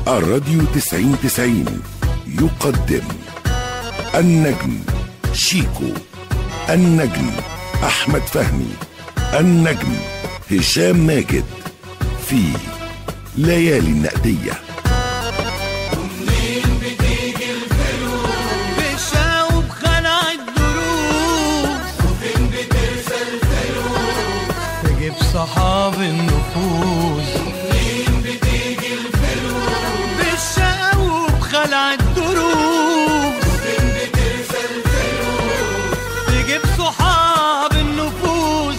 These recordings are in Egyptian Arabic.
الراديو تسعين تسعين يقدم النجم شيكو النجم أحمد فهمي النجم هشام ماجد في ليالي النقديه بشاوب خلع الدروس وفين بترسى الفلوس تجيب صحاب النفوس ومنين بتيجي الفلوس بشاوب خلع الدروس وفين بترسى الفلوس تجيب صحاب النفوس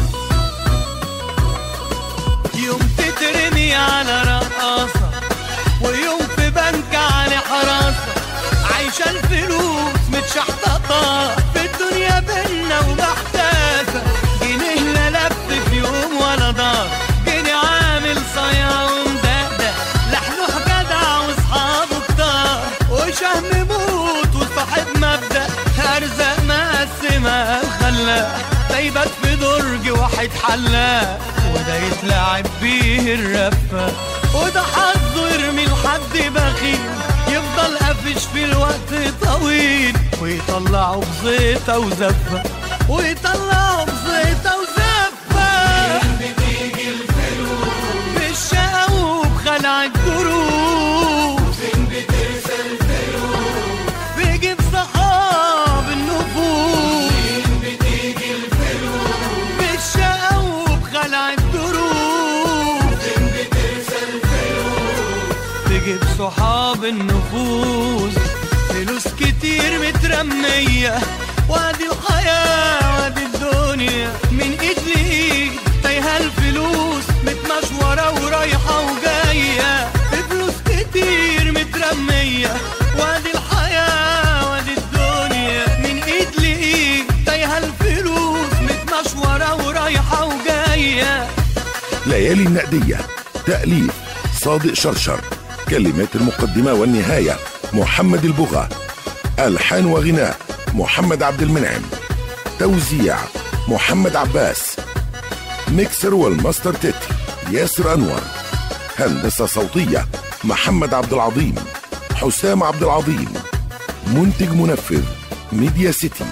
يوم تترمي على رقاصة ويوم في بنك على حراسة عايشة الفلوس متشحططة في الدنيا بينا ومحتاسة جنيه لا لف في يوم ولا دار جنيه عامل صيا ومدقدق لحلوح جدع واصحابه كتار وشهم موت وصاحب مبدأ أرزاق مقسمة خلاق دايبات في درج واحد حلاق وده يتلعب بيه الرفة وده حظه يرمي لحد بخيل يفضل قافش في الوقت طويل ويطلعه بزيطة وزفة ويطلعه بزيطة وزفة بتيجي الفلوس بالشقا وبخلع الدروس فين بترسى الفلوس بيجيب صحاب النفوس فين بتيجي الفلوس بالشقا وبخلع الدروس فين بترسى الفلوس تجيب صحاب النفوس فلوس كتير مترمية وادي الحياة وادي الدنيا من ايد لايد تايهة الفلوس متمشورة ورايحة وجاية فلوس كتير مترمية وادي الحياة وادي الدنيا من ايد لايد تايهة الفلوس متمشورة ورايحة وجاية ليالي النقدية تأليف صادق شرشر كلمات المقدمة والنهاية محمد البغا ألحان وغناء محمد عبد المنعم توزيع محمد عباس ميكسر والماستر تتر ياسر أنور هندسة صوتية محمد عبد العظيم حسام عبد العظيم منتج منفذ ميديا سيتي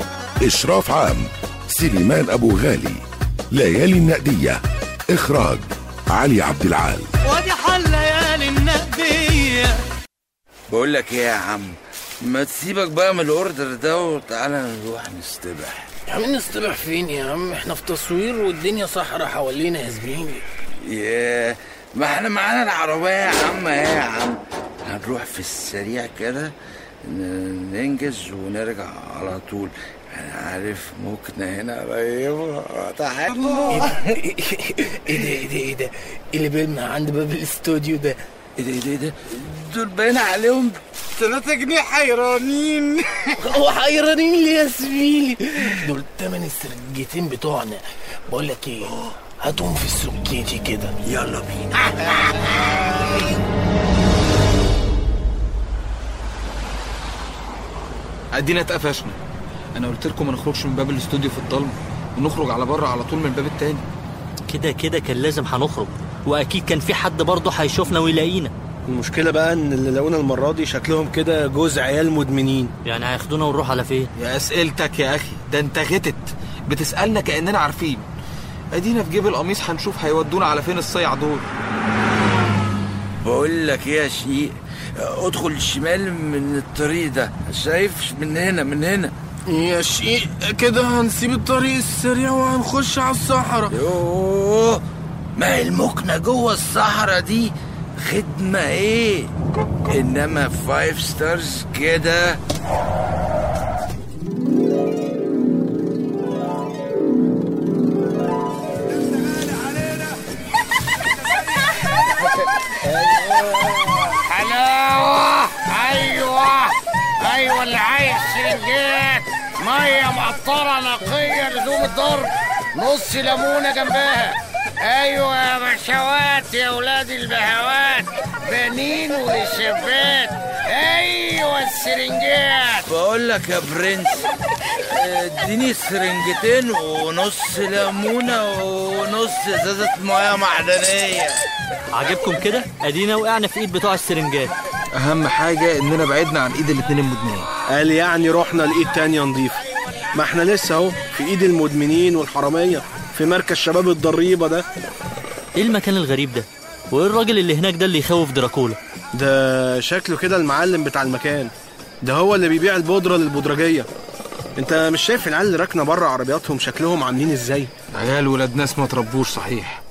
إشراف عام سليمان أبو غالي ليالي النقدية إخراج علي عبد العال وادي حل ليالي النقدية بقول لك ايه يا عم ما تسيبك بقى من الاوردر ده وتعالى نروح نستبح يا عم نستبح فين يا عم احنا في تصوير والدنيا صحرا حوالينا يا زميلي ياه ما احنا معانا العربية يا عم ايه يا عم هنروح في السريع كده ن- ننجز ونرجع على طول انا عارف ممكن هنا قريبة تعالى ايه ده ايه ده ايه ده اللي بيلمع عند باب الاستوديو ده ايه ده ايه ده ايه ده دول باين عليهم 3 جنيه حيرانين هو حيرانين ليه يا زميلي دول تمن السرجتين بتوعنا بقول لك ايه هاتهم في السكيتي كده يلا بينا ادينا اتقفشنا انا قلت لكم ما نخرجش من باب الاستوديو في الضلمه ونخرج على بره على طول من الباب التاني كده كده كان لازم هنخرج واكيد كان في حد برضه هيشوفنا ويلاقينا المشكلة بقى ان اللي لقونا المرة دي شكلهم كده جوز عيال مدمنين يعني هياخدونا ونروح على فين يا اسئلتك يا اخي ده انت غتت بتسالنا كاننا عارفين ادينا في جيب القميص هنشوف هيودونا على فين الصيع دول بقول لك ايه يا شقيق ادخل الشمال من الطريق ده شايف من هنا من هنا يا شيء كده هنسيب الطريق السريع وهنخش على الصحراء يوه ما هي المكنة جوه الصحراء دي خدمة ايه انما فايف ستارز كده حلاوة أيوة أيوة اللي عايز سرنجات مية معطرة نقية لزوم الضرب نص ليمونة جنبها أيوة يا بشوات يا ولاد البهوات بنين وشابات أيوة السرنجات بقول لك يا برنس اديني سرنجتين ونص ليمونه ونص ازازه ميه معدنيه عاجبكم كده ادينا وقعنا في ايد بتوع السرنجات اهم حاجه اننا بعدنا عن ايد الاتنين المدمنين قال يعني رحنا لايد تانية نضيفة ما احنا لسه اهو في ايد المدمنين والحرامية في مركز شباب الضريبة ده ايه المكان الغريب ده وايه الراجل اللي هناك ده اللي يخوف دراكولا ده شكله كده المعلم بتاع المكان ده هو اللي بيبيع البودرة للبودرجية انت مش شايف العيال اللي راكنه بره عربياتهم شكلهم عاملين ازاي عيال ولاد ناس ما تربوش صحيح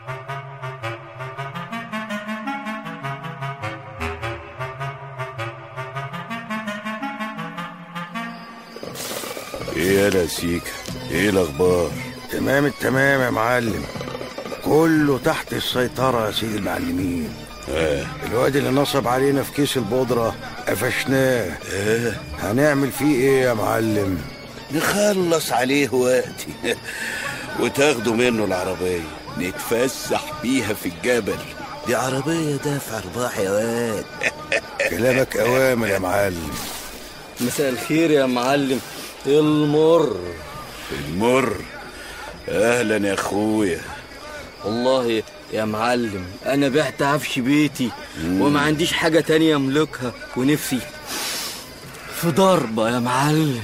ايه يا سيكا ايه الاخبار تمام التمام يا معلم كله تحت السيطرة يا سيدي المعلمين اه الواد اللي نصب علينا في كيس البودرة قفشناه اه هنعمل فيه ايه يا معلم نخلص عليه وقتي وتاخدوا منه العربية نتفسح بيها في الجبل دي عربية دافع ارباح يا واد كلامك اوامر يا معلم مساء الخير يا معلم المر المر اهلا يا اخويا والله يا معلم انا بعت عفش بيتي وما عنديش حاجة تانية املكها ونفسي في ضربة يا معلم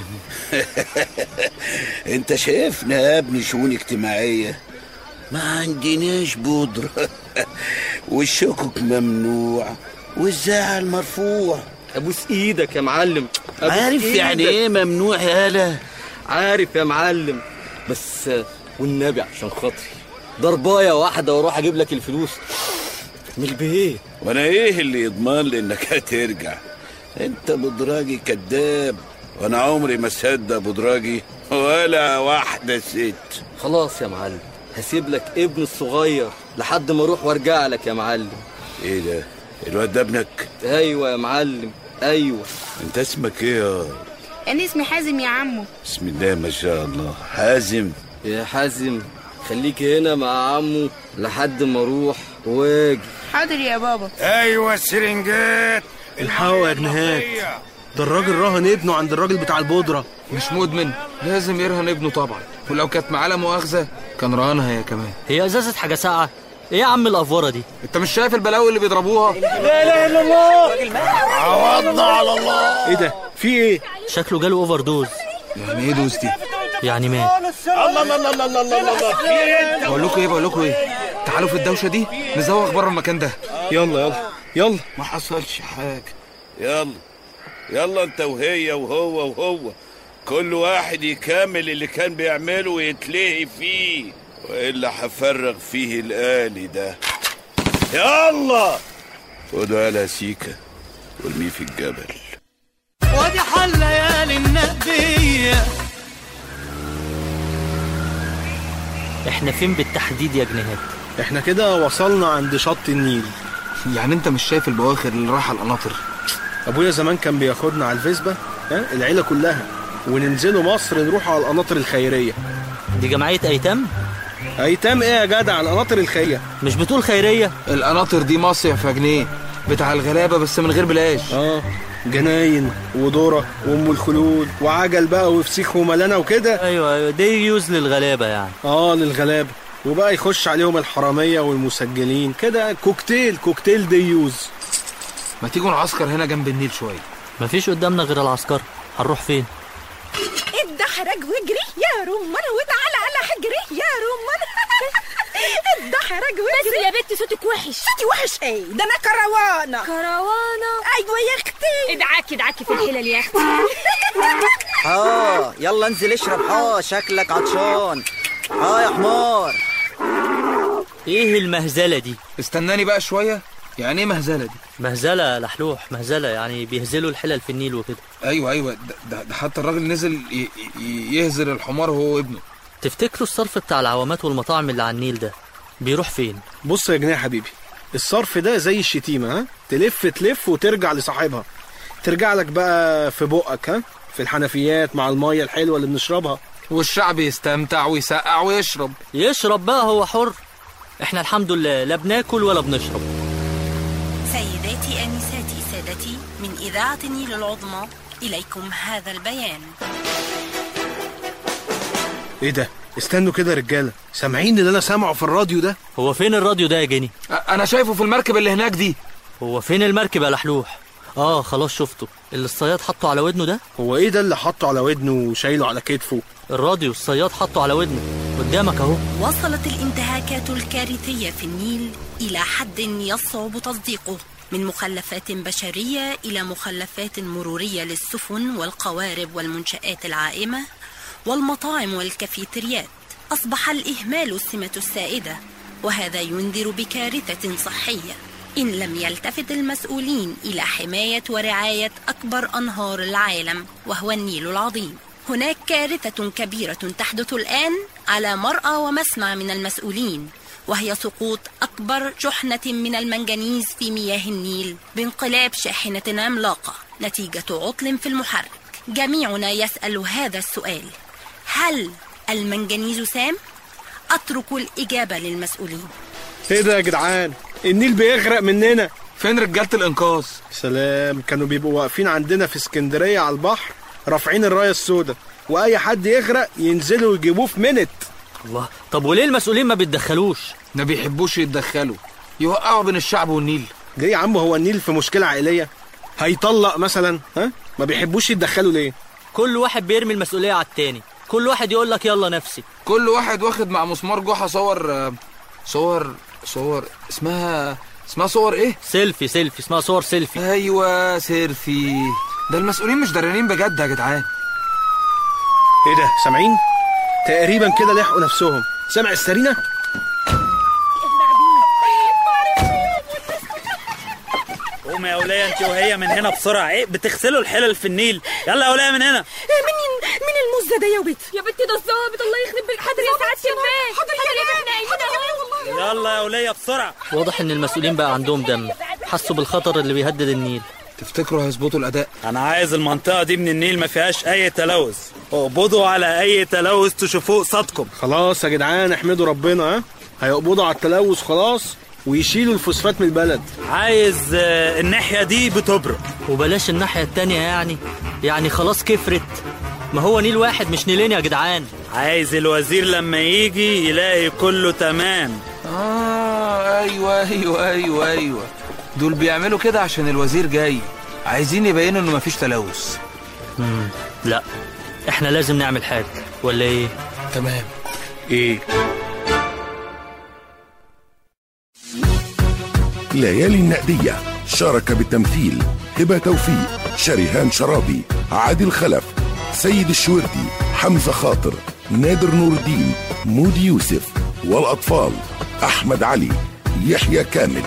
انت شايفنا يا ابني شؤون اجتماعية ما عندناش بودرة والشكك ممنوع والزعل مرفوع ابوس ايدك يا معلم أبوس عارف يعني إيدك. ايه ممنوع يالا عارف يا معلم بس والنبي عشان خاطري ضربايه واحدة واروح اجيب لك الفلوس من البيت وانا ايه اللي يضمن لي انك هترجع انت بدراجي كذاب وانا عمري ما صدق بدراجي ولا واحدة ست خلاص يا معلم هسيب لك ابن الصغير لحد ما اروح وارجع لك يا معلم ايه ده الواد ده ابنك ايوه يا معلم ايوه انت اسمك ايه يا انا اسمي حازم يا عمو بسم الله ما شاء الله حازم يا حازم خليك هنا مع عمو لحد ما اروح واجي حاضر يا بابا ايوه السرنجات الحقوا يا جنيهات ده الراجل رهن ابنه عند الراجل بتاع البودرة مش مدمن لازم يرهن ابنه طبعا ولو كانت معاه لا مؤاخذه كان رهنها هي كمان هي ازازه حاجه ساقعه ايه يا عم الافوره دي انت مش شايف البلاوي اللي بيضربوها عوضنا على الله ايه ده في ايه شكله جاله اوفر دوز يعني ايه دوز دي يعني مات الله الله الله الله الله الله الله في إيه؟ بقول لكم ايه بقول لكم ايه تعالوا في الدوشه دي نزوغ بره المكان ده يلا يلا يلا ما حصلش حاجة يلا يلا انت وهي وهو وهو كل واحد يكمل اللي كان بيعمله ويتلهي فيه والا هفرغ فيه الآلي ده يلا خدوا يالا سيكا وارميه في الجبل وادي حل ليالي النقدية احنا فين بالتحديد يا جنيهات احنا كده وصلنا عند شط النيل يعني انت مش شايف البواخر اللي رايحه القناطر ابويا زمان كان بياخدنا على الفيسبا ها العيله كلها وننزلوا مصر نروح على القناطر الخيريه دي جمعيه ايتام ايتام ايه يا جدع القناطر الخيريه مش بتقول خيريه القناطر دي مصيف يا جنيه بتاع الغلابه بس من غير بلاش اه جناين ودورة وام الخلود وعجل بقى وفسيخ وملانه وكده ايوه ايوه دي يوز للغلابه يعني اه للغلابه وبقى يخش عليهم الحراميه والمسجلين كده كوكتيل كوكتيل ديوز ما تيجوا نعسكر هنا جنب النيل شويه مفيش قدامنا غير العسكر هنروح فين اتدحرج واجري يا رمان وتعالى على حجري يا رمان اتدحرج واجري بس يا بنت صوتك وحش صوتي وحش ايه ده انا كروانه كروانة ايوه يا اختي ادعكي ادعكي في الحلل يا اختي اه يلا انزل اشرب اه شكلك عطشان اه يا حمار ايه المهزله دي استناني بقى شويه يعني ايه مهزله دي مهزله لحلوح مهزله يعني بيهزلوا الحلل في النيل وكده ايوه ايوه ده, ده, ده حتى الراجل نزل ي- ي- يهزر الحمار هو وابنه تفتكروا الصرف بتاع العوامات والمطاعم اللي على النيل ده بيروح فين بص يا جنيه يا حبيبي الصرف ده زي الشتيمه ها تلف تلف وترجع لصاحبها ترجع لك بقى في بقك ها في الحنفيات مع الميه الحلوه اللي بنشربها والشعب يستمتع ويسقع ويشرب يشرب بقى هو حر احنا الحمد لله لا بناكل ولا بنشرب سيداتي انساتي سادتي من اذاعه النيل العظمى اليكم هذا البيان ايه ده استنوا كده يا رجاله سامعين اللي انا سامعه في الراديو ده هو فين الراديو ده يا جني انا شايفه في المركب اللي هناك دي هو فين المركب يا لحلوح اه خلاص شفته اللي الصياد حطه على ودنه ده هو ايه ده اللي حطه على ودنه وشايله على كتفه الراديو الصياد حطه على ودنه قدامك اهو وصلت الانتهاكات الكارثية في النيل إلى حد يصعب تصديقه من مخلفات بشرية إلى مخلفات مرورية للسفن والقوارب والمنشآت العائمة والمطاعم والكافيتريات أصبح الإهمال السمة السائدة وهذا ينذر بكارثة صحية إن لم يلتفت المسؤولين إلى حماية ورعاية أكبر أنهار العالم وهو النيل العظيم هناك كارثة كبيرة تحدث الآن على مرأى ومسمع من المسؤولين وهي سقوط أكبر شحنة من المنجنيز في مياه النيل بانقلاب شاحنة عملاقة نتيجة عطل في المحرك جميعنا يسأل هذا السؤال هل المنجنيز سام؟ أترك الإجابة للمسؤولين ايه ده يا جدعان النيل بيغرق مننا فين رجاله الانقاذ سلام كانوا بيبقوا واقفين عندنا في اسكندريه على البحر رافعين الرايه السوداء واي حد يغرق ينزلوا يجيبوه في منت الله طب وليه المسؤولين ما بيتدخلوش ما بيحبوش يتدخلوا يوقعوا بين الشعب والنيل ليه يا عم هو النيل في مشكله عائليه هيطلق مثلا ها ما بيحبوش يتدخلوا ليه كل واحد بيرمي المسؤوليه على التاني كل واحد يقول لك يلا نفسي كل واحد واخد مع مسمار جحا صور آه، صور صور اسمها اسمها صور ايه سيلفي سيلفي اسمها صور سيلفي ايوه سيلفي ده المسؤولين مش درانين بجد يا جدعان ايه ده سامعين تقريبا كده لحقوا نفسهم سامع السرينه قومي يا ولية انت وهي من هنا بسرعة ايه بتغسلوا الحلل في النيل يلا يا ولية من هنا مين مين المزة ده يا بنت يا بنتي ده الظابط الله يخرب بيت حاضر يا سعاده البيت حاضر يا بنت يلا يا ولية بسرعة واضح ان المسؤولين بقى عندهم دم حسوا بالخطر اللي بيهدد النيل تفتكروا هيظبطوا الاداء انا عايز المنطقة دي من النيل ما فيهاش اي تلوث اقبضوا على اي تلوث تشوفوه قصادكم خلاص يا جدعان احمدوا ربنا ها هيقبضوا على التلوث خلاص ويشيلوا الفوسفات من البلد عايز آه، الناحية دي بتبرق وبلاش الناحيه التانية يعني يعني خلاص كفرت ما هو نيل واحد مش نيلين يا جدعان عايز الوزير لما يجي يلاقي كله تمام اه ايوه ايوه ايوه ايوه دول بيعملوا كده عشان الوزير جاي عايزين يبينوا انه مفيش تلوث مم. لا احنا لازم نعمل حاجه ولا ايه تمام ايه ليالي النقدية شارك بالتمثيل هبة توفيق شريهان شرابي عادل خلف سيد الشوردي حمزة خاطر نادر نور الدين مودي يوسف والأطفال أحمد علي يحيى كامل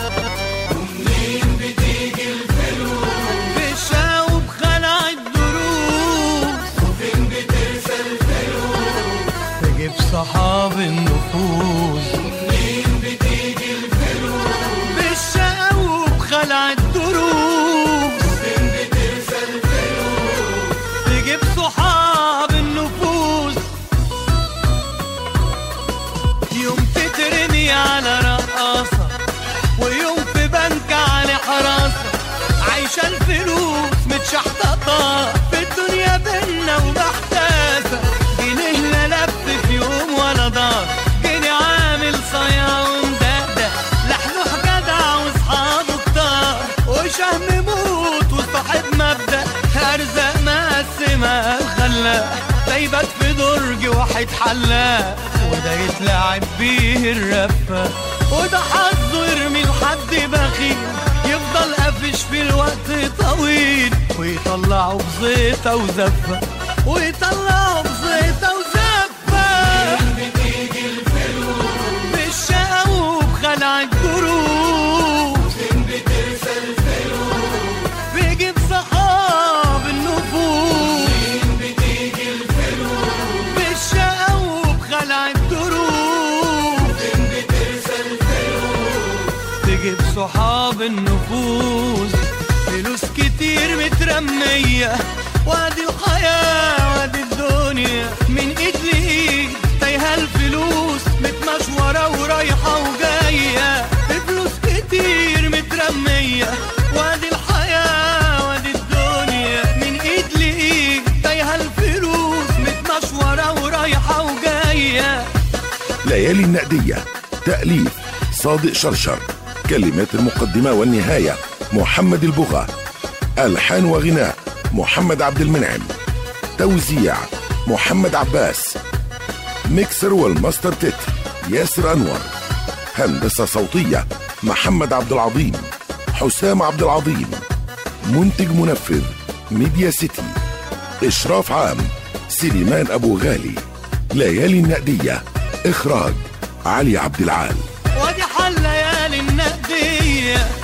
بشاوب خلع الدروس وفين بترسى الفلوس تجيب صحاب النفوس ومنين بتيجي الفلوس بالشاوب خلع الدروس وفين بترسى الفلوس تجيب صحاب النفوس يوم تترمي على رقاصة ويوم في بنك على حراسة عايشة الفلوس متشحططة في الدنيا بينا ومحتاسة جنيه لا لف في يوم ولا دار جنيه عامل صيا ومدقدق لحلوح جدع واصحابه كتار وشهم موت وصاحب مبدأ أرزاق مقسمة خلاق دايبات في درج واحد حلاق وده يتلعب بيه الرفة وده حظه يرمي لحد بخيل يفضل قافش في الوقت طويل ويطلعه بزيطة وزفة ويطلعه بزيطة وزفة بتيجي الفلوس بالشقا وبخلع الدروس فين بترسى الفلوس بيجيب صحاب النفوس فين بتيجي الفلوس بالشقا وبخلع الدروس فين بترسى الفلوس تجيب صحاب النفوس فلوس كتير مترمية وادي الحياة وادي الدنيا من ايد لايد تايهة الفلوس متمشورة ورايحة وجاية فلوس كتير مترمية وادي الحياة وادي الدنيا من ايد لايد تايهة الفلوس متمشورة ورايحة ليالي النقدية تأليف صادق شرشر كلمات المقدمة والنهاية محمد البغا ألحان وغناء محمد عبد المنعم توزيع محمد عباس ميكسر والماستر تتر ياسر أنور هندسة صوتية محمد عبد العظيم حسام عبد العظيم منتج منفذ ميديا سيتي إشراف عام سليمان أبو غالي ليالي النقدية إخراج علي عبد العال ودي حل ليالي النقدية